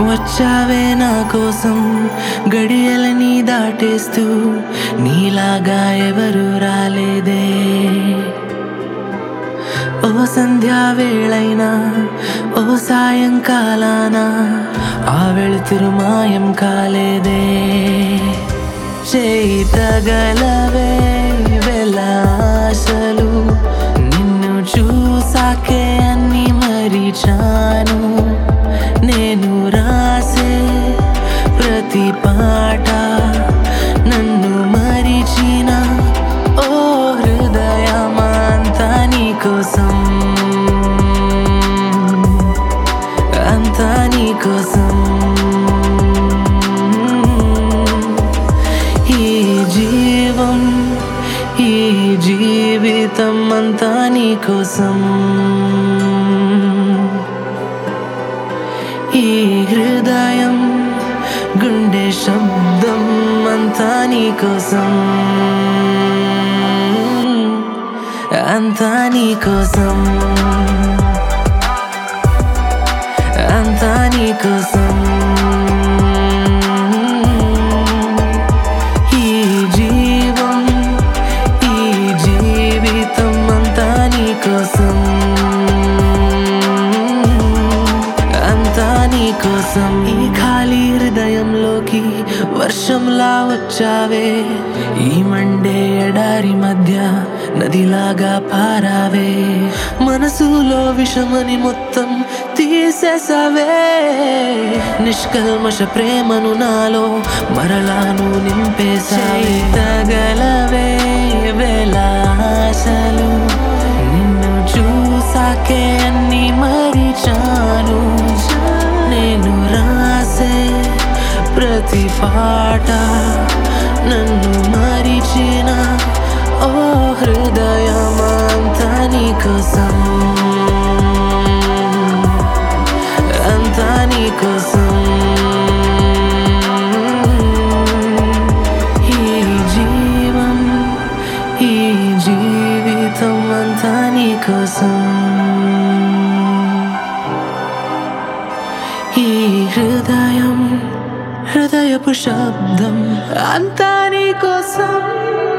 వచ్చావే నా కోసం గడియలని దాటేస్తూ నీలాగా ఎవరు రాలేదే ఓ సంధ్యా వేళైనా ఓ సాయంకాలాన ఆ వెళుతురు మాయం కాలేదే చేయి తగలవే వెలాసలు నిన్ను చూసాకే అన్ని మరిచాను నేను రాసే ప్రతి పాట నన్ను మరిచిన ఓ హృదయమంతా నీకోసం అంతా నీకోసం ఈ జీవం ఈ జీవితం అంతా నీకోసం ఈ హృదయం గుండె శబ్దం అంతా నీకోసం అంతా నీకోసం అంతా నీకోసం ఈ జీవం ఈ జీవితం అంతా నీకోసం అంతా నీకోసం ఈ ఖాళీ హృదయంలోకి వర్షంలా వచ్చావే ఈ మండే ఎడారి మధ్య నదిలాగా పారావే మనసులో విషమని మొత్తం తీసేసావే నిష్కల్మష ప్రేమను నాలో మరలాను నింపేసావే తగలవే వేలాసలు నిన్ను చూసాకే అన్ని మరిచాను నేను రాసే ప్రతి పాట నన్ను మరిచిన ఓ హృదయమంతా నీకోసం అంతా నీకోసం ఈ జీవం ఈ జీవితం అంతా నీకోసం ఈ హృదయం హృదయపు శబ్దం అంతా నీకోసం